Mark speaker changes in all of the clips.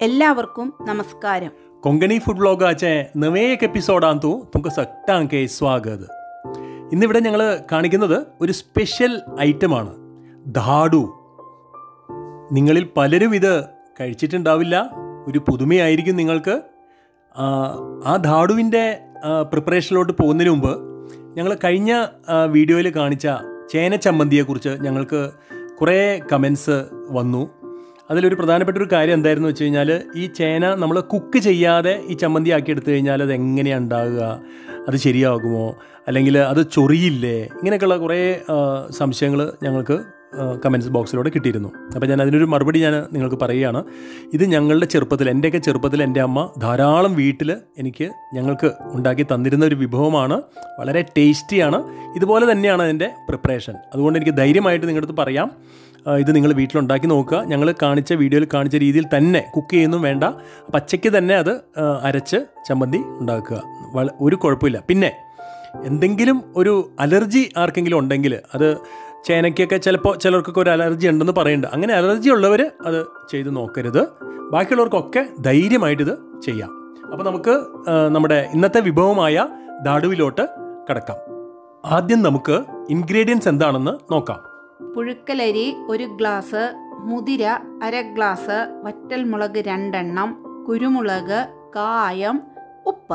Speaker 1: എല്ലാവർക്കും നമസ്കാരം
Speaker 2: कोंकणी फूड ब्लॉगाचे नवे एक എപ്പിസോഡാന്തു തുമക്ക് സക്ടാങ്കെ സ്വാഗത് ഇന്നിവിടെ ഞങ്ങൾ കാണിക്കുന്നത് ഒരു സ്പെഷ്യൽ ഐറ്റമാണ് ധാഡു നിങ്ങളിൽ പലരും ഇത് കഴിച്ചിട്ടുണ്ടാവില്ല ഒരു പുതുമയായിരിക്കും നിങ്ങൾക്ക് ആ, ആ ധാഡുവിൻ്റെ പ്രിപ്പറേഷനിലോട്ട് പോകുന്നതിന് മുമ്പ് ഞങ്ങൾ കഴിഞ്ഞ വീഡിയോയിൽ കാണിച്ച ചേന ചമ്മന്തിയെക്കുറിച്ച് ഞങ്ങൾക്ക് കുറേ കമൻസ് വന്നു അതിലൊരു പ്രധാനപ്പെട്ട ഒരു കാര്യം എന്തായിരുന്നു വെച്ച് കഴിഞ്ഞാൽ ഈ ചേന നമ്മൾ കുക്ക് ചെയ്യാതെ ഈ ചമ്മന്തി ആക്കി എടുത്തു കഴിഞ്ഞാൽ അത് എങ്ങനെയാണ് ഉണ്ടാകുക അത് ശരിയാകുമോ അല്ലെങ്കിൽ അത് ചൊറിയില്ലേ ഇങ്ങനെയൊക്കെയുള്ള കുറേ സംശയങ്ങൾ ഞങ്ങൾക്ക് കമൻസ് ബോക്സിലൂടെ കിട്ടിയിരുന്നു അപ്പോൾ ഞാൻ അതിനൊരു മറുപടി ഞാൻ നിങ്ങൾക്ക് പറയുകയാണ് ഇത് ഞങ്ങളുടെ ചെറുപ്പത്തിൽ എൻ്റെയൊക്കെ ചെറുപ്പത്തിൽ എൻ്റെ അമ്മ ധാരാളം വീട്ടിൽ എനിക്ക് ഞങ്ങൾക്ക് ഉണ്ടാക്കി തന്നിരുന്ന ഒരു വിഭവമാണ് വളരെ ടേസ്റ്റിയാണ് ഇതുപോലെ തന്നെയാണ് അതിൻ്റെ പ്രിപ്പറേഷൻ അതുകൊണ്ട് എനിക്ക് ധൈര്യമായിട്ട് നിങ്ങളുടെ അടുത്ത് പറയാം ആ, ഇത് നിങ്ങൾ വീട്ടിലുണ്ടാക്കി നോക്കുക ഞങ്ങൾ കാണിച്ച വീഡിയോയിൽ കാണിച്ച രീതിയിൽ തന്നെ കുക്ക് ചെയ്യുന്നും വേണ്ട പച്ചയ്ക്ക് തന്നെ അത് ആ, അരച്ച് ചമ്മന്തി ഉണ്ടാക്കുക വള- ഒരു കുഴപ്പമില്ല പിന്നെ എന്തെങ്കിലും ഒരു അലർജി ആർക്കെങ്കിലും ഉണ്ടെങ്കിൽ അത് ചേനയ്ക്കൊക്കെ ചിലപ്പോൾ ചിലർക്കൊക്കെ ഒരു അലർജി ഉണ്ടെന്ന് പറയുന്നുണ്ട് അങ്ങനെ അലർജി ഉള്ളവർ അത് ചെയ്ത് നോക്കരുത് ബാക്കിയുള്ളവർക്കൊക്കെ ധൈര്യമായിട്ട് ഇത് ചെയ്യാം അപ്പോൾ നമുക്ക് ആ, നമ്മുടെ ഇന്നത്തെ വിഭവമായ ദാടുവിലോട്ട് കിടക്കാം ആദ്യം നമുക്ക് ഇൻഗ്രീഡിയൻസ് എന്താണെന്ന് നോക്കാം
Speaker 1: പുഴുക്കലരി ഒരു ഗ്ലാസ് മുതിര അര ഗ്ലാസ് വറ്റൽമുളക് രണ്ടെണ്ണം കുരുമുളക് കായം ഉപ്പ്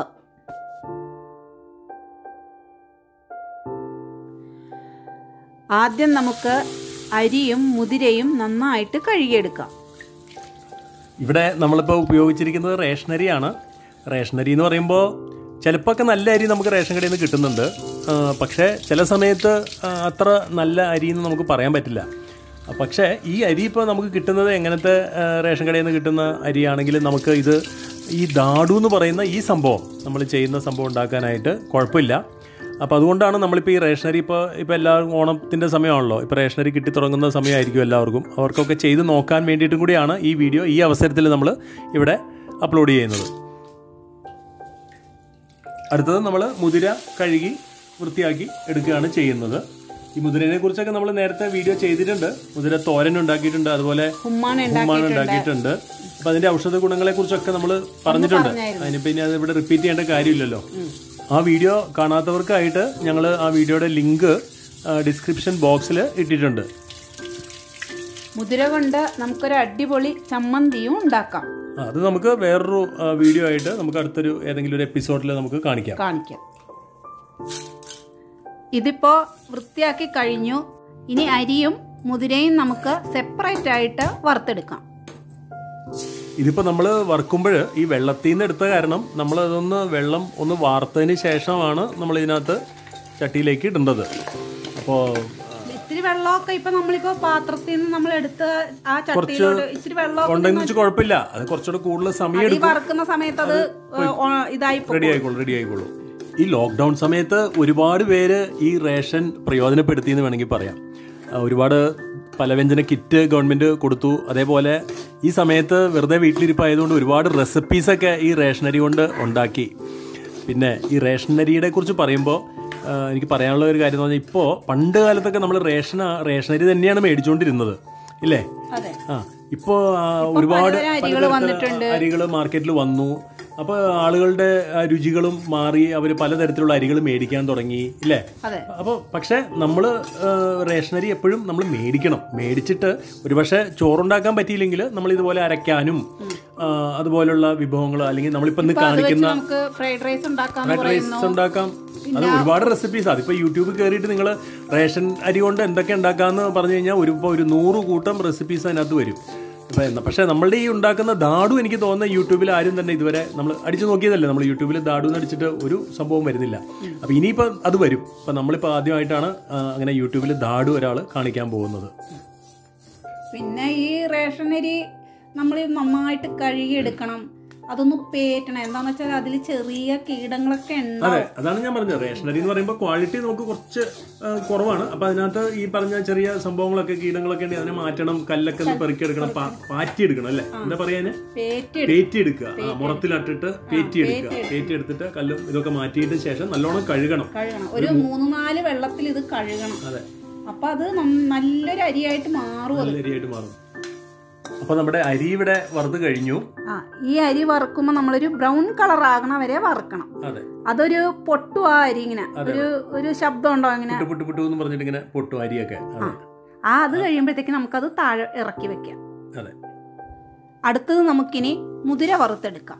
Speaker 1: ആദ്യം നമുക്ക് അരിയും മുതിരയും നന്നായിട്ട് കഴുകിയെടുക്കാം
Speaker 2: ഇവിടെ നമ്മളിപ്പോൾ ഉപയോഗിച്ചിരിക്കുന്നത് റേഷനരിയാണ് റേഷനരി എന്ന് പറയുമ്പോൾ ചിലപ്പോൾ ഒക്കെ നല്ല അരി നമുക്ക് റേഷൻ കടയിൽ നിന്ന് കിട്ടുന്നുണ്ട് ആ, പക്ഷേ ചില സമയത്ത് ആ, അത്ര നല്ല അരി എന്ന് നമുക്ക് പറയാൻ പറ്റില്ല ആ, പക്ഷേ ഈ അരി ഇപ്പോൾ നമുക്ക് കിട്ടുന്നത് എങ്ങനത്തെ ആ, റേഷൻ കടയിൽ നിന്ന് കിട്ടുന്ന അരിയാണെങ്കിൽ നമുക്ക് ഇത് ഈ ദാഡു എന്ന് പറയുന്ന ഈ സംഭവം നമ്മൾ ചെയ്യുന്ന സംഭവം ഉണ്ടാക്കാനായിട്ട് കുഴപ്പമില്ല അപ്പോൾ അതുകൊണ്ടാണ് നമ്മളിപ്പോൾ ഈ റേഷനറി ഇപ്പോൾ ഇപ്പോൾ എല്ലാവർക്കും ഓണത്തിൻ്റെ സമയമാണല്ലോ ഇപ്പോൾ റേഷനറി കിട്ടി തുടങ്ങുന്ന സമയമായിരിക്കും എല്ലാവർക്കും അവർക്കൊക്കെ ചെയ്ത് നോക്കാൻ വേണ്ടിയിട്ടും കൂടിയാണ് ഈ വീഡിയോ ഈ അവസരത്തിൽ നമ്മൾ ഇവിടെ അപ്ലോഡ് ചെയ്യുന്നത് അടുത്തത് നമ്മൾ മുതിര കഴുകി വൃത്തിയാക്കി എടുക്കുകയാണ് ചെയ്യുന്നത് ഈ മുതിരനെ കുറിച്ചൊക്കെ നമ്മൾ നേരത്തെ വീഡിയോ ചെയ്തിട്ടുണ്ട് മുതിര തോരൻ ഉണ്ടാക്കിയിട്ടുണ്ട് അതുപോലെ
Speaker 1: ഉമ്മാൻ
Speaker 2: ഉമ്മാണ് ഉണ്ടാക്കിയിട്ടുണ്ട് അപ്പൊ അതിന്റെ ഔഷധ ഗുണങ്ങളെ കുറിച്ചൊക്കെ നമ്മൾ പറഞ്ഞിട്ടുണ്ട്
Speaker 1: പറഞ്ഞായിരുന്നു.
Speaker 2: അതിനിപ്പോ ഇനി അത് ഇവിടെ റിപ്പീറ്റ് ചെയ്യേണ്ട കാര്യമില്ലല്ലോ ആ വീഡിയോ കാണാത്തവർക്കായിട്ട് ഞങ്ങൾ ആ വീഡിയോയുടെ ലിങ്ക് ഡിസ്ക്രിപ്ഷൻ ബോക്സിൽ ഇട്ടിട്ടുണ്ട്
Speaker 1: മുതിര കൊണ്ട് നമുക്കൊരു അടിപൊളി ചമ്മന്തിയും ഉണ്ടാക്കാം
Speaker 2: ആ, അത് നമുക്ക് വേറൊരു ആ, വീഡിയോ ആയിട്ട് നമുക്ക് അടുത്തൊരു ഏതെങ്കിലും ഒരു എപ്പിസോഡിൽ നമുക്ക് കാണിക്കാം
Speaker 1: കാണിക്കാം ഇതിപ്പോ വൃത്തിയാക്കി കഴിഞ്ഞു ഇനി അരിയും മുതിരയും നമുക്ക് സെപ്പറേറ്റ് ആയിട്ട് വറുത്തെടുക്കാം
Speaker 2: ഇതിപ്പോൾ നമ്മൾ വറുക്കുമ്പോൾ ഈ വെള്ളത്തിൽ നിന്ന് എടുത്ത കാരണം നമ്മൾ അതൊന്ന് വെള്ളം ഒന്ന് വാർത്തതിന് ശേഷമാണ് നമ്മൾ ഇതിനകത്ത് ചട്ടിയിലേക്ക് ഇടേണ്ടത് അപ്പോൾ
Speaker 1: ഇത്തിരി വെള്ളമൊക്കെ ഇപ്പൊ നമ്മളിപ്പോ പാത്രത്തിൽ നിന്ന് നമ്മൾ എടുത്ത് ആ ചട്ടിയിലോട്ട് ഇച്ചിരി വെള്ളം
Speaker 2: ഉണ്ടെന്ന് വെച്ച് കുഴപ്പമില്ല അത് കുറച്ചുകൂടെ കൂടുതൽ സമയം
Speaker 1: അരി
Speaker 2: എടുക്കും
Speaker 1: വറുക്കുന്ന സമയത്ത് അത് ഏ, ഒ- ഇതായി പോകും.
Speaker 2: റെഡി ആയിക്കോളൂ റെഡി ആയിക്കോളൂ ഈ ലോക്ക്ഡൗൺ സമയത്ത് ഒരുപാട് പേര് ഈ റേഷൻ പ്രയോജനപ്പെടുത്തി എന്ന് വേണമെങ്കിൽ പറയാം ആ, ഒരുപാട് പലവ്യഞ്ജന കിറ്റ് ഗവൺമെൻറ് കൊടുത്തു അതേപോലെ ഈ സമയത്ത് വെറുതെ വീട്ടിലിരിപ്പായതുകൊണ്ട് ഒരുപാട് റെസിപ്പീസൊക്കെ ഈ റേഷനരി കൊണ്ട് ഉണ്ടാക്കി പിന്നെ ഈ റേഷനരിയെ കുറിച്ച് പറയുമ്പോൾ ആ, എനിക്ക് പറയാനുള്ള ഒരു കാര്യം എന്ന് പറഞ്ഞാൽ ഇപ്പോൾ പണ്ട് കാലത്തൊക്കെ നമ്മൾ റേഷൻ റേഷനരി തന്നെയാണ് മേടിച്ചുകൊണ്ടിരുന്നത് ഇല്ലേ
Speaker 1: അതെ
Speaker 2: ആ ഇപ്പോൾ ഒരുപാട്
Speaker 1: പലതരം അരികൾ വന്നിട്ടുണ്ട്.
Speaker 2: അരികൾ മാർക്കറ്റിൽ വന്നു അപ്പോൾ ആളുകളുടെ ആ, രുചികളും മാറി അവർ പലതരത്തിലുള്ള അരികൾ മേടിക്കാൻ തുടങ്ങി ഇല്ലേ
Speaker 1: അതെ
Speaker 2: അപ്പോൾ പക്ഷേ നമ്മൾ റേഷനരി എപ്പോഴും നമ്മൾ മേടിക്കണം മേടിച്ചിട്ട് ഒരുപക്ഷെ ചോറുണ്ടാക്കാൻ പറ്റിയില്ലെങ്കിൽ നമ്മൾ ഇതുപോലെ അരയ്ക്കാനും ആ, അതുപോലുള്ള വിഭവങ്ങൾ അല്ലെങ്കിൽ നമ്മളിപ്പോൾ ഇന്ന്
Speaker 1: അത് വെച്ച്
Speaker 2: കാണിക്കുന്ന
Speaker 1: നമുക്ക് ഫ്രൈഡ് റൈസ് ഉണ്ടാക്കാന്ന്
Speaker 2: ഫ്രൈഡ് റൈസ്
Speaker 1: പറയുന്നു
Speaker 2: ഉണ്ടാക്കാം അത് ഒരുപാട് റെസിപ്പീസ് അതിപ്പോൾ യൂട്യൂബിൽ കയറിയിട്ട് നിങ്ങൾ റേഷൻ അരി കൊണ്ട് എന്തൊക്കെ ഉണ്ടാക്കാമെന്ന് പറഞ്ഞു കഴിഞ്ഞാൽ ഒരു ഇപ്പോൾ ഒരു നൂറ് കൂട്ടം റെസിപ്പീസ് അതിനകത്ത് വരും ഇപ്പം എന്നാ പക്ഷേ നമ്മളുടെ ഈ ഉണ്ടാക്കുന്ന ദാഡു എനിക്ക് തോന്നുന്ന യൂട്യൂബിൽ ആരും തന്നെ ഇതുവരെ നമ്മൾ അടിച്ചു നോക്കിയതല്ലേ നമ്മൾ യൂട്യൂബിൽ ദാഡു എന്ന് അടിച്ചിട്ട് ഒരു സംഭവം വരുന്നില്ല അപ്പോൾ ഇനിയിപ്പോൾ അത് വരും ഇപ്പം നമ്മളിപ്പോൾ ആദ്യമായിട്ടാണ് ആ, അങ്ങനെ യൂട്യൂബിൽ ദാഡു ഒരാൾ കാണിക്കാൻ പോകുന്നത്
Speaker 1: പിന്നെ ഈ റേഷൻ അരി നമ്മൾ നന്നായിട്ട് കഴുകിയെടുക്കണം അതൊന്ന് പേറ്റണം എന്താന്ന് വെച്ചാൽ അതിൽ ചെറിയ കീടങ്ങളൊക്കെ
Speaker 2: അതെ
Speaker 1: ഉണ്ടാവും
Speaker 2: അതാണ് ഞാൻ പറഞ്ഞത് റേഷനറി എന്ന് പറയുമ്പോൾ ക്വാളിറ്റി നമുക്ക് കുറച്ച് ആ, കുറവാണ് അപ്പൊ അതിനകത്ത് ഈ പറഞ്ഞ ചെറിയ സംഭവങ്ങളൊക്കെ കീടങ്ങളൊക്കെ ഉണ്ടെങ്കിൽ അതിനെ മാറ്റണം കല്ലൊക്കെ ഒന്ന് പെറുക്കിയെടുക്കണം പാ- പാറ്റിയെടുക്കണം അല്ലേ എന്താ പറയാന്
Speaker 1: പേറ്റ്
Speaker 2: പേറ്റി എടുക്കുക ആ മുറത്തിലിട്ടിട്ട് പേറ്റി എടുക്കുക പേറ്റി എടുത്തിട്ട് കല്ലും ഇതൊക്കെ മാറ്റിയിട്ട് ശേഷം നല്ലോണം കഴുകണം
Speaker 1: കഴുകണം ഒരു മൂന്ന് നാല് വെള്ളത്തിൽ ഇത് കഴുകണം
Speaker 2: അതെ
Speaker 1: അപ്പൊ അത് നം- നല്ലൊരു അരിയായിട്ട് മാറും അത്
Speaker 2: നല്ല അരിയായിട്ട് മാറും അപ്പോൾ നമ്മുടെ അരി ഇവിടെ വറുത്ത് കഴിഞ്ഞു
Speaker 1: ആ ഈ അരി വറുക്കുമ്പോൾ നമ്മളൊരു ബ്രൗൺ കളർ ആകണ വരെ വറുക്കണം
Speaker 2: അതെ
Speaker 1: അതൊരു പൊട്ടു ആ അരി ഇങ്ങനെ
Speaker 2: അതെ.
Speaker 1: ഒരു ഒരു ശബ്ദം ഉണ്ടോ ഇങ്ങനെ
Speaker 2: പുട്ടു പുട്ടു പുട്ടു എന്ന് പറഞ്ഞിട്ട് ഇങ്ങനെ പൊട്ടും അരിയൊക്കെ അതെ
Speaker 1: ആ അത് കഴിയുമ്പോഴത്തേക്ക് നമുക്കത് താഴെ ഇറക്കി വെക്കാം
Speaker 2: അതെ
Speaker 1: അടുത്തത് നമുക്കിനി മുതിര വറുത്തെടുക്കാം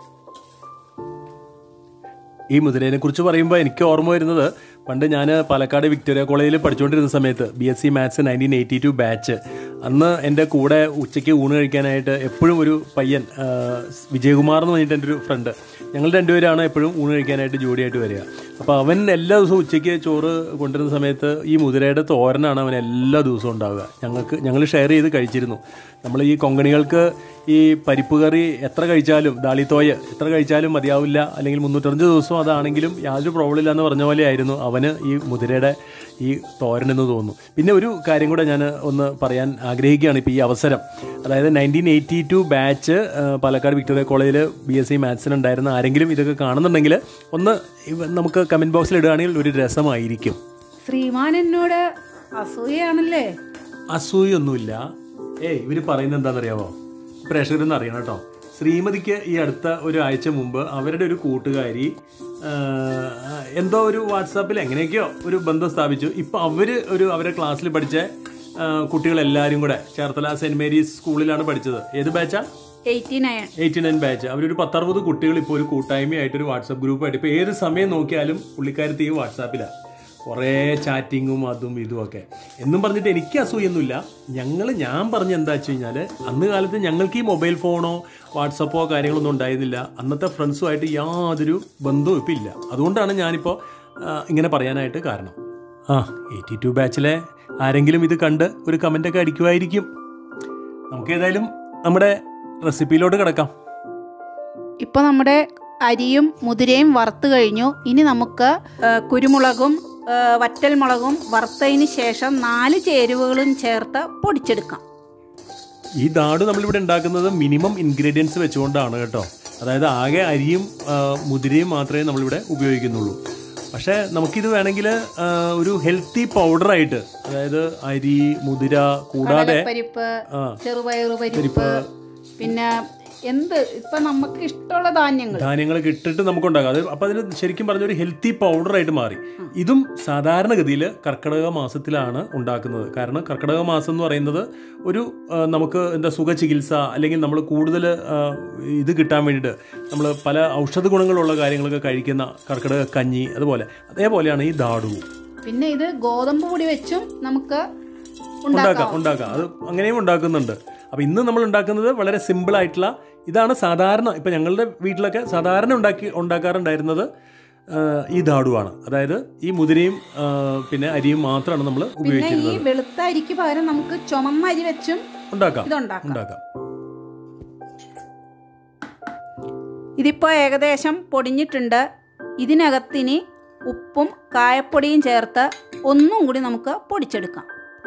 Speaker 2: ഈ മുതിരേനെ കുറിച്ച് പറയുമ്പോൾ എനിക്ക് ഓർമ്മ വരുന്നത് പണ്ട് ഞാൻ പാലക്കാട് വിക്ടോറിയ കോളേജിൽ പഠിച്ചുകൊണ്ടിരുന്ന സമയത്ത് B S C maths nineteen eighty two batch അന്ന് എൻ്റെ കൂടെ ഉച്ചയ്ക്ക് ഊണ് കഴിക്കാനായിട്ട് എപ്പോഴും ഒരു പയ്യൻ ആ, വിജയകുമാർ എന്ന് പറഞ്ഞിട്ട് എൻ്റെ ഒരു ഫ്രണ്ട് ഞങ്ങൾ രണ്ടുപേരാണ് എപ്പോഴും ഊണ് കഴിക്കാനായിട്ട് ജോഡിയായിട്ട് വരിക അപ്പോൾ അവൻ എല്ലാ ദിവസവും ഉച്ചയ്ക്ക് ചോറ് കൊണ്ടുവരുന്ന സമയത്ത് ഈ മുതിരയുടെ തോരനാണ് അവൻ എല്ലാ ദിവസവും ഉണ്ടാവുക ഞങ്ങൾക്ക് ഞങ്ങൾ ഷെയർ ചെയ്ത് കഴിച്ചിരുന്നു നമ്മൾ ഈ കൊങ്കണികൾക്ക് ഈ പരിപ്പ് കറി എത്ര കഴിച്ചാലും ദാളിത്തോയ് എത്ര കഴിച്ചാലും മതിയാവില്ല അല്ലെങ്കിൽ മുന്നൂറ്റഞ്ച് ദിവസം അതാണെങ്കിലും യാതൊരു പ്രോബ്ലം ഇല്ല എന്ന് പറഞ്ഞ പോലെ ആയിരുന്നു അവന് ഈ മുതിരയുടെ ഈ തോരനെന്ന് തോന്നുന്നു പിന്നെ ഒരു കാര്യം കൂടെ ഞാൻ ഒന്ന് പറയാൻ ആഗ്രഹിക്കുകയാണ് ഇപ്പോൾ ഈ അവസരം അതായത് nineteen eighty two batch Palakkad Victoria കോളേജിൽ ബി എസ് സി മാത്സിനുണ്ടായിരുന്ന ആരെങ്കിലും ഇതൊക്കെ കാണുന്നുണ്ടെങ്കിൽ ഒന്ന് ഇവ- നമുക്ക് കമൻറ്റ് ബോക്സിൽ ഇടുകയാണെങ്കിൽ ഒരു രസമായിരിക്കും
Speaker 1: ശ്രീമാൻ എന്നോട് അസൂയാണല്ലേ
Speaker 2: അസൂയൊന്നുമില്ല ഏയ് ഇവർ പറയുന്നത് എന്താണെന്നറിയാമോ പ്രേക്ഷകരെന്ന് അറിയണം കേട്ടോ ശ്രീമതിക്ക് ഈ അടുത്ത ഒരു ആഴ്ച മുമ്പ് അവരുടെ ഒരു കൂട്ടുകാരി ആ, എന്തോ ഒരു വാട്സാപ്പിൽ എങ്ങനെയൊക്കെയോ ഒരു ബന്ധം സ്ഥാപിച്ചു ഇപ്പം അവർ ഒരു അവരെ ക്ലാസ്സിൽ പഠിച്ച ആ, കുട്ടികളെല്ലാവരും കൂടെ ചേർത്തല സെൻറ് മേരീസ് സ്കൂളിലാണ് പഠിച്ചത് ഏത് ബാച്ചാ
Speaker 1: eighty nine
Speaker 2: eighty nine batch അവരൊരു പത്തറുപത് കുട്ടികൾ ഇപ്പോൾ ഒരു കൂട്ടായ്മയായിട്ട് ഒരു വാട്സാപ്പ് ഗ്രൂപ്പായിട്ട് ഇപ്പോൾ ഏത് സമയം നോക്കിയാലും പുള്ളിക്കാരത്തി ഈ വാട്സാപ്പിലാണ് കുറേ ചാറ്റിങ്ങും അതും ഇതും ഒക്കെ എന്നും പറഞ്ഞിട്ട് എനിക്ക് അസൂയൊന്നുമില്ല ഞങ്ങൾ ഞാൻ പറഞ്ഞ എന്താ വെച്ച് കഴിഞ്ഞാൽ അന്ന് കാലത്ത് ഞങ്ങൾക്ക് ഈ മൊബൈൽ ഫോണോ വാട്സപ്പോ കാര്യങ്ങളൊന്നും ഉണ്ടായിരുന്നില്ല അന്നത്തെ ഫ്രണ്ട്സുമായിട്ട് യാതൊരു ബന്ധവും ഇപ്പം ഇല്ല അതുകൊണ്ടാണ് ഞാനിപ്പോൾ ആ, ഇങ്ങനെ പറയാനായിട്ട് കാരണം ആ എയ്റ്റി ടു ബാച്ചിലെ ആരെങ്കിലും ഇത് കണ്ട് ഒരു കമൻ്റൊക്കെ അടിക്കുമായിരിക്കും നമുക്ക് ഏതായാലും നമ്മുടെ റെസിപ്പിയിലോട്ട് കിടക്കാം
Speaker 1: ഇപ്പൊ നമ്മുടെ അരിയും മുതിരയും വറുത്ത് കഴിഞ്ഞു ഇനി നമുക്ക് ആ, കുരുമുളകും ആ, വറ്റൽമുളകും വറുത്തതിന് ശേഷം നാല് ചേരുവകളും ചേർത്ത് പൊടിച്ചെടുക്കാം
Speaker 2: ഈ ദാടു നമ്മളിവിടെ ഉണ്ടാക്കുന്നത് മിനിമം ഇൻഗ്രീഡിയൻസ് വെച്ചുകൊണ്ടാണ് കേട്ടോ അതായത് ആകെ അരിയും ആ, മുതിരയും മാത്രമേ നമ്മളിവിടെ ഉപയോഗിക്കുന്നുള്ളൂ പക്ഷേ നമുക്കിത് വേണമെങ്കിൽ ആ, ഒരു ഹെൽത്തി പൗഡറായിട്ട് അതായത് അരി മുതിര കൂടാതെ
Speaker 1: പരിപ്പ്
Speaker 2: ആ
Speaker 1: ചെറുപയറു പരിപ്പ് പിന്നെ എന്ത് ഇപ്പൊ നമുക്ക് ഇഷ്ടമുള്ള ധാന്യങ്ങൾ
Speaker 2: ധാന്യങ്ങളൊക്കെ ഇട്ടിട്ട് നമുക്ക് ഉണ്ടാക്കാം അത് അപ്പോൾ അതിന് ശരിക്കും പറഞ്ഞ ഒരു ഹെൽത്തി പൗഡറായിട്ട് മാറി ഇതും സാധാരണഗതിയിൽ കർക്കിടക മാസത്തിലാണ് ഉണ്ടാക്കുന്നത് കാരണം കർക്കിടക മാസം എന്ന് പറയുന്നത് ഒരു ആ, നമുക്ക് എന്താ സുഖചികിത്സ അല്ലെങ്കിൽ നമ്മൾ കൂടുതൽ ആ, ഇത് കിട്ടാൻ വേണ്ടിയിട്ട് നമ്മൾ പല ഔഷധ ഗുണങ്ങളുള്ള കാര്യങ്ങളൊക്കെ കഴിക്കുന്ന കർക്കിടക കഞ്ഞി അതുപോലെ അതേപോലെയാണ് ഈ ദാടുവും
Speaker 1: പിന്നെ ഇത് ഗോതമ്പ് പൊടി വെച്ചും നമുക്ക്
Speaker 2: ഉണ്ടാക്കാം
Speaker 1: ഉണ്ടാക്കാം
Speaker 2: ഉണ്ടാക്കാം അത് അങ്ങനെയും ഉണ്ടാക്കുന്നുണ്ട് അപ്പോൾ ഇന്ന് നമ്മൾ ഉണ്ടാക്കുന്നത് വളരെ സിമ്പിൾ ആയിട്ടുള്ള ഇതാണ് സാധാരണ ഇപ്പം ഞങ്ങളുടെ വീട്ടിലൊക്കെ സാധാരണ ഉണ്ടാക്കി ഉണ്ടാക്കാറുണ്ടായിരുന്നത് ആ, ഈ ദാടുവാണ് അതായത് ഈ മുതിരയും ആ, പിന്നെ അരിയും മാത്രമാണ് നമ്മൾ
Speaker 1: പിന്നെ ഈ
Speaker 2: ഉപയോഗിച്ചിരുന്നത്
Speaker 1: വെളുത്ത അരിക്ക് പകരം നമുക്ക് ചുമന്ന അരി വെച്ചും
Speaker 2: ഉണ്ടാക്കാം
Speaker 1: ഇതുണ്ടാക്കാം
Speaker 2: ഉണ്ടാക്കാം
Speaker 1: ഇതിപ്പോൾ ഏകദേശം പൊടിഞ്ഞിട്ടുണ്ട് ഇതിനകത്തിനി ഉപ്പും കായപ്പൊടിയും ചേർത്ത് ഒന്നും കൂടി നമുക്ക് പൊടിച്ചെടുക്കാം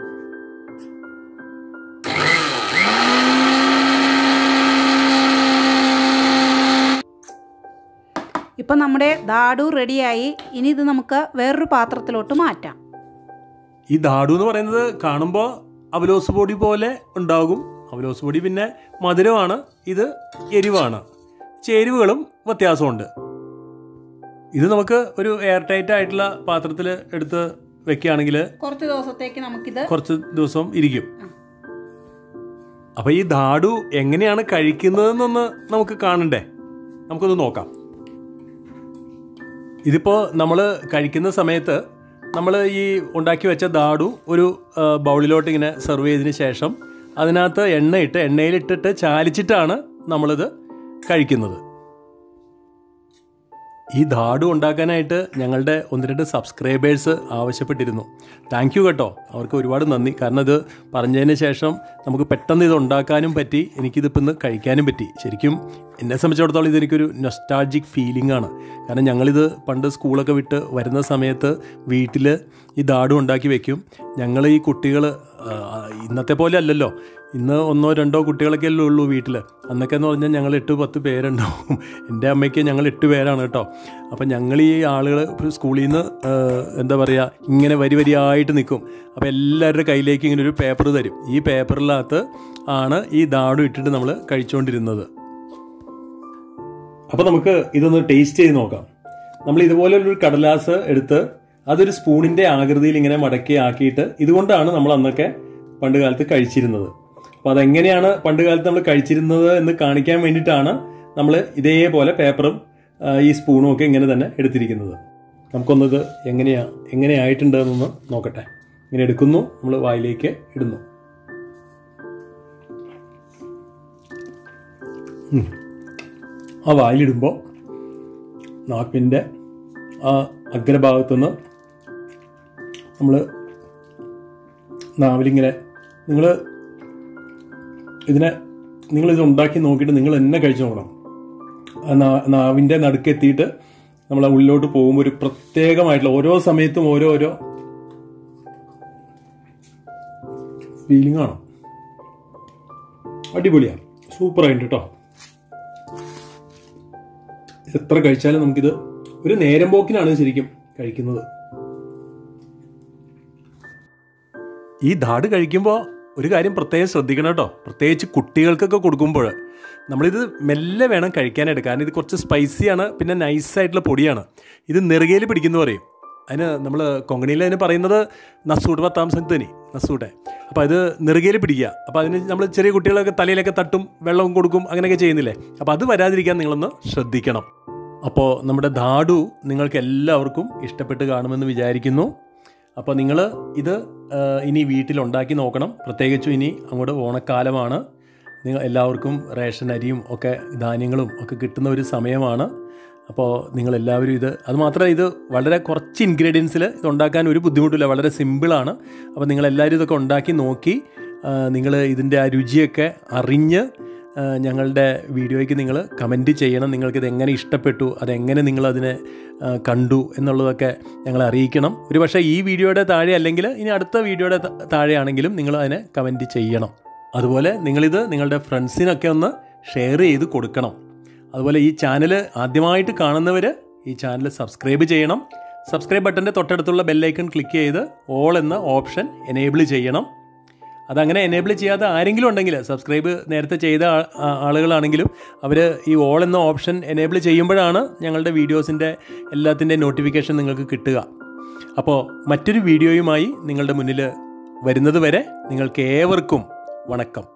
Speaker 1: ഇപ്പം നമ്മുടെ ദാഡു റെഡിയായി ഇനി ഇത് നമുക്ക് വേറൊരു പാത്രത്തിലോട്ട് മാറ്റാം
Speaker 2: ഈ ദാഡു എന്ന് പറയുന്നത് കാണുമ്പോൾ അവലോസ് പൊടി പോലെ ഉണ്ടാകും അവലോസ് പൊടി പിന്നെ മധുരമാണ് ഇത് എരിവാണ് ചേരുവകളും വ്യത്യാസമുണ്ട് ഇത് നമുക്ക് ഒരു എയർ ടൈറ്റ് ആയിട്ടുള്ള പാത്രത്തിൽ എടുത്ത് വെക്കുകയാണെങ്കിൽ
Speaker 1: കുറച്ച് ദിവസത്തേക്ക് നമുക്കിത്
Speaker 2: കുറച്ച് ദിവസം ഇരിക്കും
Speaker 1: ആ.
Speaker 2: അപ്പൊ ഈ ധാഡു എങ്ങനെയാണ് കഴിക്കുന്നതെന്നൊന്ന് നമുക്ക് കാണണ്ടേ നമുക്കൊന്ന് നോക്കാം ഇതിപ്പോ നമ്മൾ കഴിക്കുന്ന സമയത്ത് നമ്മൾ ഈ ഉണ്ടാക്കി വെച്ച ദാഡു ഒരു ആ, ബൗളിലോട്ട് ഇങ്ങനെ സെർവ് ചെയ്തതിന് ശേഷം അതിനകത്ത് എണ്ണയിട്ട് എണ്ണയിലിട്ടിട്ട് ചാലിച്ചിട്ടാണ് നമ്മളിത് കഴിക്കുന്നത് ഈ ധാഡു ഉണ്ടാക്കാനായിട്ട് ഞങ്ങളുടെ ഒന്ന് രണ്ട് സബ്സ്ക്രൈബേഴ്സ് ആവശ്യപ്പെട്ടിരുന്നു താങ്ക് യു കേട്ടോ അവർക്ക് ഒരുപാട് നന്ദി കാരണം ഇത് പറഞ്ഞതിന് ശേഷം നമുക്ക് പെട്ടെന്ന് ഇത് ഉണ്ടാക്കാനും പറ്റി എനിക്കിതിപ്പോൾ ഇന്ന് കഴിക്കാനും പറ്റി ശരിക്കും എന്നെ സംബന്ധിച്ചിടത്തോളം ഇതെനിക്കൊരു നൊസ്റ്റാൾജിക് ഫീലിംഗ് ആണ് കാരണം ഞങ്ങളിത് പണ്ട് സ്കൂളൊക്കെ വിട്ട് വരുന്ന സമയത്ത് വീട്ടിൽ ഈ ദാഡു ഉണ്ടാക്കി വെക്കും ഞങ്ങൾ ഈ കുട്ടികൾ ഇന്നത്തെ പോലെ അല്ലല്ലോ ഇന്ന് ഒന്നോ രണ്ടോ കുട്ടികളൊക്കെ അല്ലേ ഉള്ളൂ വീട്ടിൽ അന്നൊക്കെ എന്ന് പറഞ്ഞാൽ ഞങ്ങൾ എട്ട് പത്ത് പേരുണ്ടാവും എൻ്റെ അമ്മയ്ക്ക് ഞങ്ങൾ എട്ട് പേരാണ് കേട്ടോ അപ്പം ഞങ്ങൾ ഈ ആളുകൾ സ്കൂളിൽ നിന്ന് എന്താ പറയുക ഇങ്ങനെ വരി വരിയായിട്ട് നിൽക്കും അപ്പോൾ എല്ലാവരുടെ കയ്യിലേക്ക് ഇങ്ങനെ ഒരു പേപ്പർ തരും ഈ പേപ്പറിനകത്ത് ആണ് ഈ ദാടു ഇട്ടിട്ട് നമ്മൾ കഴിച്ചുകൊണ്ടിരുന്നത് അപ്പോൾ നമുക്ക് ഇതൊന്ന് ടേസ്റ്റ് ചെയ്ത് നോക്കാം നമ്മൾ ഇതുപോലെ ഒരു കടലാസ് എടുത്ത് അതൊരു സ്പൂണിന്റെ ആകൃതിയിൽ ഇങ്ങനെ മടക്കി ആക്കിയിട്ട് ഇതുകൊണ്ടാണ് നമ്മൾ അന്നൊക്കെ പണ്ട് കാലത്ത് കഴിച്ചിരുന്നത് അപ്പോൾ അതെങ്ങനെയാണ് പണ്ട് കാലത്ത് നമ്മൾ കഴിച്ചിരുന്നത് എന്ന് കാണിക്കാൻ വേണ്ടിയിട്ടാണ് നമ്മൾ ഇതേപോലെ പേപ്പറും ആ, ഈ സ്പൂണും ഒക്കെ ഇങ്ങനെ തന്നെ എടുത്തിരിക്കുന്നത് നമുക്കൊന്നത് എങ്ങനെയാ എങ്ങനെയായിട്ടുണ്ട് എന്നൊന്ന് നോക്കട്ടെ ഇങ്ങനെ എടുക്കുന്നു നമ്മൾ വായിലേക്ക് ഇടുന്നു ഉം. ആ വായിലിടുമ്പോൾ നാക്കിൻ്റെ ആ അഗ്രഭാഗത്തുനിന്ന് നമ്മൾ നാവിലിങ്ങനെ നിങ്ങൾ ഇതിനെ നിങ്ങളിത് ഉണ്ടാക്കി നോക്കിയിട്ട് നിങ്ങൾ എന്നെ കഴിച്ചു നോക്കണം ആ നാ- നാവിൻ്റെ നടുക്കെത്തിയിട്ട് നമ്മൾ ആ ഉള്ളിലോട്ട് പോകുമ്പോൾ ഒരു പ്രത്യേകമായിട്ടുള്ള ഓരോ സമയത്തും ഓരോ ഓരോ ഫീലിംഗ് ആണ് അടിപൊളിയാണ് സൂപ്പറായിട്ട് കേട്ടോ എത്ര കഴിച്ചാലും നമുക്കിത് ഒരു നേരം പോക്കിനാണ് ശരിക്കും കഴിക്കുന്നത് ഈ ധാട് കഴിക്കുമ്പോൾ ഒരു കാര്യം പ്രത്യേകം ശ്രദ്ധിക്കണം കേട്ടോ പ്രത്യേകിച്ച് കുട്ടികൾക്കൊക്കെ കൊടുക്കുമ്പോൾ നമ്മളിത് മെല്ലെ വേണം കഴിക്കാനായിട്ട് കാരണം ഇത് കുറച്ച് സ്പൈസിയാണ് പിന്നെ നൈസായിട്ടുള്ള പൊടിയാണ് ഇത് നെറുകയിൽ പിടിക്കുന്നു പറയും അതിന് നമ്മൾ കൊങ്കണിയിൽ അതിന് പറയുന്നത് നസൂട്ട് പത്താം സംതനി നസൂട്ടെ അപ്പോൾ ഇത് നെറുകയിൽ പിടിക്കുക അപ്പോൾ അതിന് നമ്മൾ ചെറിയ കുട്ടികളൊക്കെ തലയിലൊക്കെ തട്ടും വെള്ളവും കൊടുക്കും അങ്ങനെയൊക്കെ ചെയ്യുന്നില്ലേ അപ്പോൾ അത് വരാതിരിക്കാൻ നിങ്ങളൊന്ന് ശ്രദ്ധിക്കണം അപ്പോൾ നമ്മുടെ ധാടു നിങ്ങൾക്ക് എല്ലാവർക്കും ഇഷ്ടപ്പെട്ട് കാണുമെന്ന് വിചാരിക്കുന്നു അപ്പോൾ നിങ്ങൾ ഇത് ആ, ഇനി വീട്ടിലുണ്ടാക്കി നോക്കണം പ്രത്യേകിച്ചും ഇനി അങ്ങോട്ട് ഓണക്കാലമാണ് നിങ്ങൾ എല്ലാവർക്കും റേഷൻ അരിയും ഒക്കെ ധാന്യങ്ങളും ഒക്കെ കിട്ടുന്ന ഒരു സമയമാണ് അപ്പോൾ നിങ്ങളെല്ലാവരും ഇത് അതുമാത്രമല്ല ഇത് വളരെ കുറച്ച് ഇൻഗ്രീഡിയൻസിൽ ഇത് ഉണ്ടാക്കാൻ ഒരു ബുദ്ധിമുട്ടില്ല വളരെ സിമ്പിളാണ് അപ്പോൾ നിങ്ങളെല്ലാവരും ഇതൊക്കെ ഉണ്ടാക്കി നോക്കി നിങ്ങൾ ഇതിൻ്റെ ആ രുചിയൊക്കെ അറിഞ്ഞ് ആ, ഞങ്ങളുടെ വീഡിയോയ്ക്ക് നിങ്ങൾ കമൻറ്റ് ചെയ്യണം നിങ്ങൾക്കിത് എങ്ങനെ ഇഷ്ടപ്പെട്ടു അതെങ്ങനെ നിങ്ങളതിനെ ആ, കണ്ടു എന്നുള്ളതൊക്കെ ഞങ്ങളെ അറിയിക്കണം ഒരു പക്ഷേ ഈ വീഡിയോയുടെ താഴെ അല്ലെങ്കിൽ ഇനി അടുത്ത വീഡിയോയുടെ ത- താഴെയാണെങ്കിലും നിങ്ങൾ അതിനെ കമൻറ്റ് ചെയ്യണം അതുപോലെ നിങ്ങളിത് നിങ്ങളുടെ ഫ്രണ്ട്സിനൊക്കെ ഒന്ന് ഷെയർ ചെയ്ത് കൊടുക്കണം അതുപോലെ ഈ ചാനൽ ആദ്യമായിട്ട് കാണുന്നവർ ഈ ചാനൽ സബ്സ്ക്രൈബ് ചെയ്യണം സബ്സ്ക്രൈബ് ബട്ടൻ്റെ തൊട്ടടുത്തുള്ള ബെല്ലൈക്കൺ ക്ലിക്ക് ചെയ്ത് ഓൾ എന്ന ഓപ്ഷൻ എനേബിൾ ചെയ്യണം അതങ്ങനെ എനേബിൾ ചെയ്യാത്ത ആരെങ്കിലും ഉണ്ടെങ്കിൽ സബ്സ്ക്രൈബ് നേരത്തെ ചെയ്ത ആ- ആ- ആളുകളാണെങ്കിലും അവർ ഈ ഓൾ എന്ന ഓപ്ഷൻ എനേബിൾ ചെയ്യുമ്പോഴാണ് ഞങ്ങളുടെ വീഡിയോസിൻ്റെ എല്ലാത്തിൻ്റെ നോട്ടിഫിക്കേഷൻ നിങ്ങൾക്ക് കിട്ടുക അപ്പോൾ മറ്റൊരു വീഡിയോയുമായി നിങ്ങളുടെ മുന്നിൽ വരുന്നത് വരെ നിങ്ങൾക്ക് ഏവർക്കും വണക്കം